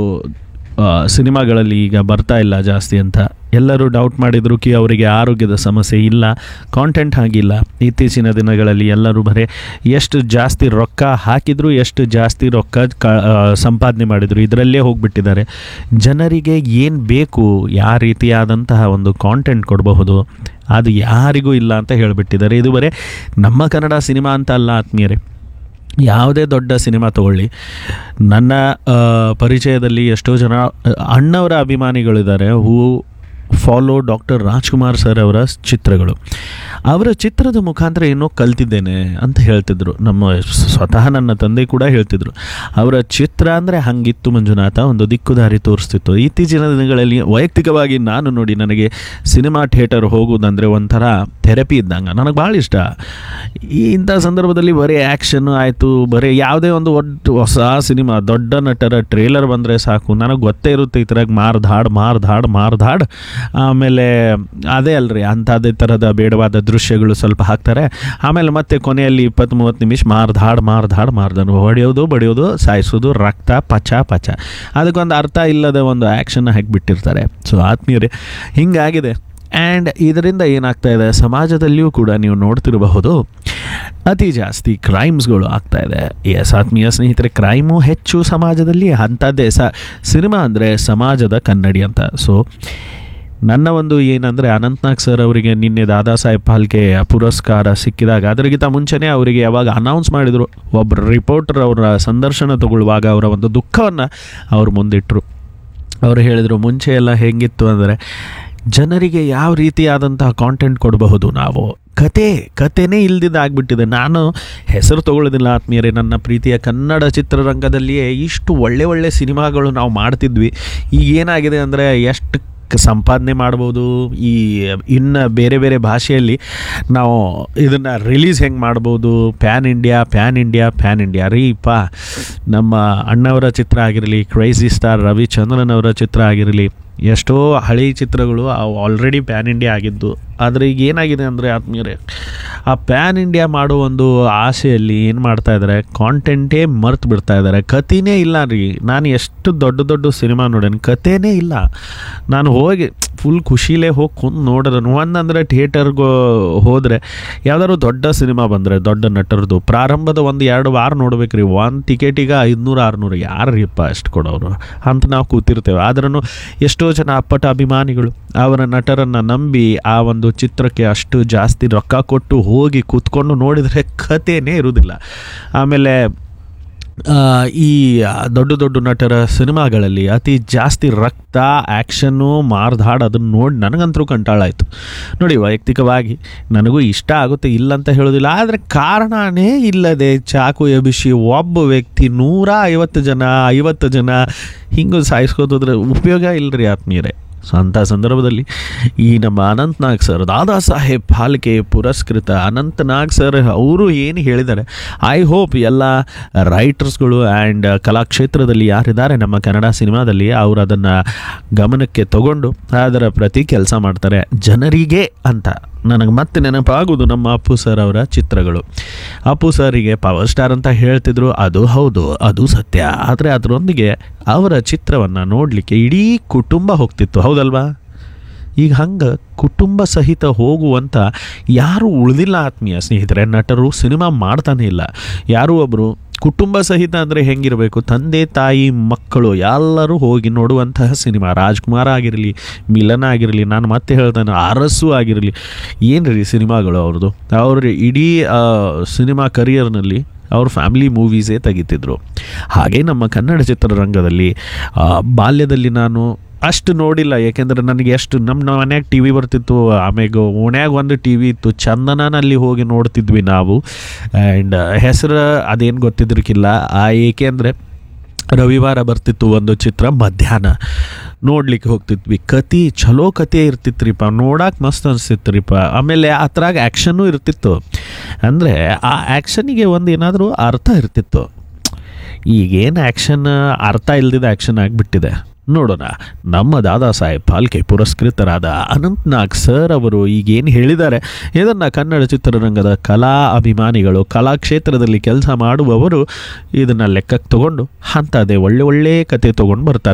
ಆ, ಸಿನಿಮಾಗಳಲ್ಲಿ ಈಗ ಬರ್ತಾ ಇಲ್ಲ ಜಾಸ್ತಿ ಅಂತ ಎಲ್ಲರೂ ಡೌಟ್ ಮಾಡಿದ್ರು ಕಿ ಅವರಿಗೆ ಆರೋಗ್ಯದ ಸಮಸ್ಯೆ ಇಲ್ಲ ಕಾಂಟೆಂಟ್ ಆಗಿಲ್ಲ ಇತ್ತೀಚಿನ ದಿನಗಳಲ್ಲಿ ಎಲ್ಲರೂ ಬರೀ ಎಷ್ಟು ಜಾಸ್ತಿ ರೊಕ್ಕ ಹಾಕಿದ್ರು ಎಷ್ಟು ಜಾಸ್ತಿ ರೊಕ್ಕ ಕ ಆ, ಸಂಪಾದನೆ ಮಾಡಿದ್ರು ಇದರಲ್ಲೇ ಹೋಗ್ಬಿಟ್ಟಿದ್ದಾರೆ ಜನರಿಗೆ ಏನು ಬೇಕು ಯಾವ ರೀತಿಯಾದಂತಹ ಒಂದು ಕಾಂಟೆಂಟ್ ಕೊಡಬಹುದು ಅದು ಯಾರಿಗೂ ಇಲ್ಲ ಅಂತ ಹೇಳಿಬಿಟ್ಟಿದ್ದಾರೆ ಇದು ಬರೀ ನಮ್ಮ ಕನ್ನಡ ಸಿನಿಮಾ ಅಂತ ಅಲ್ಲ ಆತ್ಮೀಯರೇ ಯಾವುದೇ ದೊಡ್ಡ ಸಿನಿಮಾ ತಗೊಳ್ಳಿ ನನ್ನ ಆ, ಪರಿಚಯದಲ್ಲಿ ಎಷ್ಟೋ ಜನ ಆ, ಅಣ್ಣವರ ಅಭಿಮಾನಿಗಳಿದ್ದಾರೆ who follow doctor Rajkumar sir ಅವರ ಚಿತ್ರಗಳು ಅವರ ಚಿತ್ರದ ಮುಖಾಂತರ ಏನೋ ಕಲ್ತಿದ್ದೇನೆ ಅಂತ ಹೇಳ್ತಿದ್ರು ನಮ್ಮ ಸ್ವತಃ ನನ್ನ ತಂದೆ ಕೂಡ ಹೇಳ್ತಿದ್ರು ಅವರ ಚಿತ್ರ ಅಂದರೆ ಹಂಗಿತ್ತು ಮಂಜುನಾಥ ಒಂದು ದಿಕ್ಕುದಾರಿ ತೋರಿಸ್ತಿತ್ತು ಇತ್ತೀಚಿನ ದಿನಗಳಲ್ಲಿ ವೈಯಕ್ತಿಕವಾಗಿ ನಾನು ನೋಡಿ ನನಗೆ ಸಿನಿಮಾ ಥಿಯೇಟರ್ ಹೋಗೋದಂದರೆ ಒಂಥರ ಥೆರಪಿ ಇದ್ದಂಗೆ ನನಗೆ ಭಾಳ ಇಷ್ಟ ಈ ಇಂಥ ಸಂದರ್ಭದಲ್ಲಿ ಬರೀ ಆ್ಯಕ್ಷನ್ ಆಯಿತು ಬರೀ ಯಾವುದೇ ಒಂದು ಒಟ್ಟು ಹೊಸ ಸಿನಿಮಾ ದೊಡ್ಡ ನಟರ ಟ್ರೇಲರ್ ಬಂದರೆ ಸಾಕು ನನಗೆ ಗೊತ್ತೇ ಇರುತ್ತೆ ಈ ಥರ ಮಾರ್ಧಾಡ್ ಮಾರ್ಧಾಡ್ ಮಾರ್ಧಾಡ್ ಆಮೇಲೆ ಅದೇ ಅಲ್ರಿ ಅಂಥದ್ದೇ ಥರದ ಬೇಡವಾದ ದೃಶ್ಯಗಳು ಸ್ವಲ್ಪ ಹಾಕ್ತಾರೆ ಆಮೇಲೆ ಮತ್ತೆ ಕೊನೆಯಲ್ಲಿ ಇಪ್ಪತ್ತು ಮೂವತ್ತು ನಿಮಿಷ ಮಾರ್ಧಾಡ್ ಮಾರ್ಧಾಡ್ ಮಾರ್ದನು ಹೊಡೆಯೋದು ಬಡಿಯೋದು ಸಾಯಿಸೋದು ರಕ್ತ ಪಚ ಪಚ ಅದಕ್ಕೊಂದು ಅರ್ಥ ಇಲ್ಲದ ಒಂದು ಆ್ಯಕ್ಷನ್ ಹಾಕಿಬಿಟ್ಟಿರ್ತಾರೆ ಸೊ ಆತ್ಮೀಯರೇ ಹಿಂಗಾಗಿದೆ ಆ್ಯಂಡ್ ಇದರಿಂದ ಏನಾಗ್ತಾ ಇದೆ ಸಮಾಜದಲ್ಲಿಯೂ ಕೂಡ ನೀವು ನೋಡ್ತಿರಬಹುದು ಅತಿ ಜಾಸ್ತಿ ಕ್ರೈಮ್ಸ್ಗಳು ಆಗ್ತಾ ಇದೆ ಎಸ್ ಆತ್ಮೀಯ ಸ್ನೇಹಿತರೆ ಕ್ರೈಮು ಹೆಚ್ಚು ಸಮಾಜದಲ್ಲಿ ಅಂಥದ್ದೇ ಸ ಸಿನಿಮಾ ಅಂದರೆ ಸಮಾಜದ ಕನ್ನಡಿ ಅಂತ ಸೊ ನನ್ನ ಒಂದು ಏನಂದರೆ ಅನಂತ್ನಾಗ್ ಸರ್ ಅವರಿಗೆ ನಿನ್ನೆ ದಾದಾ ಸಾಹೇಬ್ ಫಾಲ್ಕೆ ಪುರಸ್ಕಾರ ಸಿಕ್ಕಿದಾಗ ಅದರಿಗಿಂತ ಮುಂಚೆನೇ ಅವರಿಗೆ ಯಾವಾಗ ಅನೌನ್ಸ್ ಮಾಡಿದರು ಒಬ್ಬ ರಿಪೋರ್ಟರ್ ಅವರ ಸಂದರ್ಶನ ತಗೊಳ್ಳುವಾಗ ಅವರ ಒಂದು ದುಃಖವನ್ನು ಅವ್ರು ಮುಂದಿಟ್ಟರು ಅವರು ಹೇಳಿದರು ಮುಂಚೆ ಎಲ್ಲ ಹೆಂಗಿತ್ತು ಅಂದರೆ ಜನರಿಗೆ ಯಾವ ರೀತಿಯಾದಂತಹ ಕಾಂಟೆಂಟ್ ಕೊಡಬಹುದು ನಾವು ಕತೆ ಕತೆನೇ ಇಲ್ದಿದ್ದು ಆಗ್ಬಿಟ್ಟಿದೆ ನಾನು ಹೆಸರು ತಗೊಳ್ಳೋದಿಲ್ಲ ಆತ್ಮೀಯರೇ ನನ್ನ ಪ್ರೀತಿಯ ಕನ್ನಡ ಚಿತ್ರರಂಗದಲ್ಲಿಯೇ ಇಷ್ಟು ಒಳ್ಳೆ ಒಳ್ಳೆ ಸಿನಿಮಾಗಳು ನಾವು ಮಾಡ್ತಿದ್ವಿ ಈಗ ಏನಾಗಿದೆ ಅಂದರೆ ಎಷ್ಟು ಕ- ಸಂಪಾದನೆ ಮಾಡ್ಬೋದು ಈ ಇನ್ನು ಬೇರೆ ಬೇರೆ ಭಾಷೆಯಲ್ಲಿ ನಾವು ಇದನ್ನು ರಿಲೀಸ್ ಹೆಂಗೆ ಮಾಡ್ಬೋದು pan India pan India pan India ರೀಪ ನಮ್ಮ ಅಣ್ಣವರ ಚಿತ್ರ ಆಗಿರಲಿ ಕ್ರೈಸಿ ಸ್ಟಾರ್ ರವಿಚಂದ್ರನ್ ಅವರ ಚಿತ್ರ ಆಗಿರಲಿ ಎಷ್ಟೋ ಹಳಿ ಚಿತ್ರಗಳು ಅವು ಆಲ್ರೆಡಿ ಪ್ಯಾನ್ ಇಂಡಿಯಾ ಆಗಿದ್ದು ಆದರೆ ಈಗ ಏನಾಗಿದೆ ಅಂದರೆ ಆತ್ಮೀಯರೇ ಆ ಪ್ಯಾನ್ ಇಂಡಿಯಾ ಮಾಡೋ ಒಂದು ಆಸೆಯಲ್ಲಿ ಏನು ಮಾಡ್ತಾ ಇದ್ದಾರೆ ಕಾಂಟೆಂಟೇ ಮರ್ತು ಬಿಡ್ತಾ ಇದ್ದಾರೆ ಕತಿನೇ ಇಲ್ಲ ರೀ ನಾನು ಎಷ್ಟು ದೊಡ್ಡ ದೊಡ್ಡ ಸಿನಿಮಾ ನೋಡೇನಿ ಕತೆನೇ ಇಲ್ಲ ನಾನು ಹೋಗಿ ಫುಲ್ ಖುಷಿಲೇ ಹೋಗಿ ಕುಂದು ನೋಡಿದ್ರು ಒಂದಂದರೆ ಥಿಯೇಟರ್ಗೆ ಹೋದರೆ ಯಾವ್ದಾದ್ರು ದೊಡ್ಡ ಸಿನಿಮಾ ಬಂದರೆ ದೊಡ್ಡ ನಟರದು ಪ್ರಾರಂಭದ ಒಂದು ಎರಡು ವಾರ ನೋಡ್ಬೇಕು ರೀ ಒಂದು ಟಿಕೆಟಿಗೆ ಐದುನೂರು ಆರುನೂರು ಯಾರಿಪ್ಪ ಅಷ್ಟು ಕೊಡೋರು ಅಂತ ನಾವು ಕೂತಿರ್ತೇವೆ ಆದ್ರೂ ಎಷ್ಟೋ ಜನ ಅಪ್ಪಟ ಅಭಿಮಾನಿಗಳು ಅವರ ನಟರನ್ನು ನಂಬಿ ಆ ಒಂದು ಚಿತ್ರಕ್ಕೆ ಅಷ್ಟು ಜಾಸ್ತಿ ರೊಕ್ಕ ಕೊಟ್ಟು ಹೋಗಿ ಕೂತ್ಕೊಂಡು ನೋಡಿದರೆ ಕಥೆನೇ ಇರುವುದಿಲ್ಲ ಆಮೇಲೆ ಆ, ಈ ದೊಡ್ಡ ದೊಡ್ಡ ನಟರ ಸಿನಿಮಾಗಳಲ್ಲಿ ಅತಿ ಜಾಸ್ತಿ ರಕ್ತ ಆ್ಯಕ್ಷನ್ನು ಮಾರ್ಧಾಡ್ ಅದನ್ನು ನೋಡಿ ನನಗಂತರೂ ಕಂಟಾಳಾಯಿತು ನೋಡಿ ವೈಯಕ್ತಿಕವಾಗಿ ನನಗೂ ಇಷ್ಟ ಆಗುತ್ತೆ ಇಲ್ಲ ಅಂತ ಹೇಳೋದಿಲ್ಲ ಆದರೆ ಕಾರಣನೇ ಇಲ್ಲದೆ ಚಾಕು ಎಬಿಸಿ ಒಬ್ಬ ವ್ಯಕ್ತಿ ನೂರ ಐವತ್ತು ಜನ ಐವತ್ತು ಜನ ಹಿಂಗೆ ಸಾಯಿಸ್ಕೋತೋದ್ರೆ ಉಪಯೋಗ ಇಲ್ಲರಿ ಆತ್ಮೀಯರೇ ಸೊ ಅಂಥ ಸಂದರ್ಭದಲ್ಲಿ ಈ ನಮ್ಮ ಅನಂತ್ನಾಗ್ ಸರ್ ದಾದಾ ಸಾಹೇಬ್ ಫಾಲ್ಕೆ ಪುರಸ್ಕೃತ ಅನಂತನಾಗ್ ಸರ್ ಅವರು ಏನು ಹೇಳಿದ್ದಾರೆ ಐ ಹೋಪ್ ಎಲ್ಲ ರೈಟರ್ಸ್ಗಳು ಆ್ಯಂಡ್ ಕಲಾಕ್ಷೇತ್ರದಲ್ಲಿ ಯಾರಿದ್ದಾರೆ ನಮ್ಮ ಕನ್ನಡ ಸಿನಿಮಾದಲ್ಲಿ ಅವರು ಅದನ್ನು ಗಮನಕ್ಕೆ ತಗೊಂಡು ಅದರ ಪ್ರತಿ ಕೆಲಸ ಮಾಡ್ತಾರೆ ಜನರಿಗೆ ಅಂತ ನನಗೆ ಮತ್ತೆ ನೆನಪಾಗೋದು ನಮ್ಮ ಅಪ್ಪು ಸರ್ ಅವರ ಚಿತ್ರಗಳು ಅಪ್ಪು ಸರಿಗೆ ಪವರ್ ಸ್ಟಾರ್ ಅಂತ ಹೇಳ್ತಿದ್ರು ಅದು ಹೌದು ಅದು ಸತ್ಯ ಆದರೆ ಅದರೊಂದಿಗೆ ಅವರ ಚಿತ್ರವನ್ನು ನೋಡಲಿಕ್ಕೆ ಇಡೀ ಕುಟುಂಬ ಹೋಗ್ತಿತ್ತು ಹೌದಲ್ವಾ ಈಗ ಹಂಗೆ ಕುಟುಂಬ ಸಹಿತ ಹೋಗುವಂಥ ಯಾರು ಉಳಿದಿಲ್ಲ ಆತ್ಮೀಯ ಸ್ನೇಹಿತರೆ ನಟರು ಸಿನಿಮಾ ಮಾಡ್ತಾನೆ ಇಲ್ಲ ಯಾರೋ ಒಬ್ಬರು ಕುಟುಂಬ ಸಹಿತ ಅಂದರೆ ಹೆಂಗಿರಬೇಕು ತಂದೆ ತಾಯಿ ಮಕ್ಕಳು ಎಲ್ಲರೂ ಹೋಗಿ ನೋಡುವಂತಹ ಸಿನಿಮಾ ರಾಜ್ಕುಮಾರ್ ಆಗಿರಲಿ ಮಿಲನ್ ಆಗಿರಲಿ ನಾನು ಮತ್ತೆ ಹೇಳ್ತಾನೆ ಅರಸು ಆಗಿರಲಿ ಏನು ರೀ ಸಿನಿಮಾಗಳು ಅವ್ರದ್ದು ಅವ್ರ ಇಡೀ ಆ, ಸಿನಿಮಾ ಕರಿಯರ್ನಲ್ಲಿ ಅವ್ರ ಫ್ಯಾಮಿಲಿ ಮೂವೀಸೇ ತೆಗಿತಿದ್ರು ಹಾಗೆ ನಮ್ಮ ಕನ್ನಡ ಚಿತ್ರರಂಗದಲ್ಲಿ ಆ, ಬಾಲ್ಯದಲ್ಲಿ ನಾನು ಅಷ್ಟು ನೋಡಿಲ್ಲ ಯಾಕೆಂದ್ರೆ ನನಗೆ ಎಷ್ಟು ನಮ್ಮ ಮನ್ಯಾಗ ಟಿ ವಿ ಬರ್ತಿತ್ತು ಆಮ್ಯಾಗ ಓಣ್ಯಾಗ ಒಂದು ಟಿ ವಿ ಇತ್ತು ಚಂದನಲ್ಲಿ ಹೋಗಿ ನೋಡ್ತಿದ್ವಿ ನಾವು ಆ್ಯಂಡ್ ಹೆಸರು ಅದೇನು ಗೊತ್ತಿದ್ರಕ್ಕಿಲ್ಲ ಆ ಏಕೆಂದರೆ ರವಿವಾರ ಬರ್ತಿತ್ತು ಒಂದು ಚಿತ್ರ ಮಧ್ಯಾಹ್ನ ನೋಡ್ಲಿಕ್ಕೆ ಹೋಗ್ತಿದ್ವಿ ಕತಿ ಚಲೋ ಕತೆ ಇರ್ತಿತ್ರಿಪ್ಪ ನೋಡಕ್ಕೆ ಮಸ್ತ್ ಅನಿಸ್ತಿತ್ರಿಪ್ಪ ಆಮೇಲೆ ಅದ್ರಾಗ ಆ್ಯಕ್ಷನ್ನು ಇರ್ತಿತ್ತು ಅಂದರೆ ಆ ಆ್ಯಕ್ಷನಿಗೆ ಒಂದು ಏನಾದರೂ ಅರ್ಥ ಇರ್ತಿತ್ತು ಈಗೇನು ಆ್ಯಕ್ಷನ್ ಅರ್ಥ ಇಲ್ದಿದ್ದ ಆ್ಯಕ್ಷನ್ ಆಗಿಬಿಟ್ಟಿದೆ ನೋಡೋಣ ನಮ್ಮ ದಾದಾ ಸಾಹೇಬ್ ಫಾಲ್ಕೆ ಪುರಸ್ಕೃತರಾದ ಅನಂತ್ನಾಗ್ ಸರ್ ಅವರು ಈಗೇನು ಹೇಳಿದ್ದಾರೆ ಇದನ್ನು ಕನ್ನಡ ಚಿತ್ರರಂಗದ ಕಲಾ ಅಭಿಮಾನಿಗಳು ಕಲಾ ಕ್ಷೇತ್ರದಲ್ಲಿ ಕೆಲಸ ಮಾಡುವವರು ಇದನ್ನು ಲೆಕ್ಕಕ್ಕೆ ತಗೊಂಡು ಅಂಥದ್ದೇ ಒಳ್ಳೆ ಒಳ್ಳೆ ಕತೆ ತೊಗೊಂಡು ಬರ್ತಾರೆ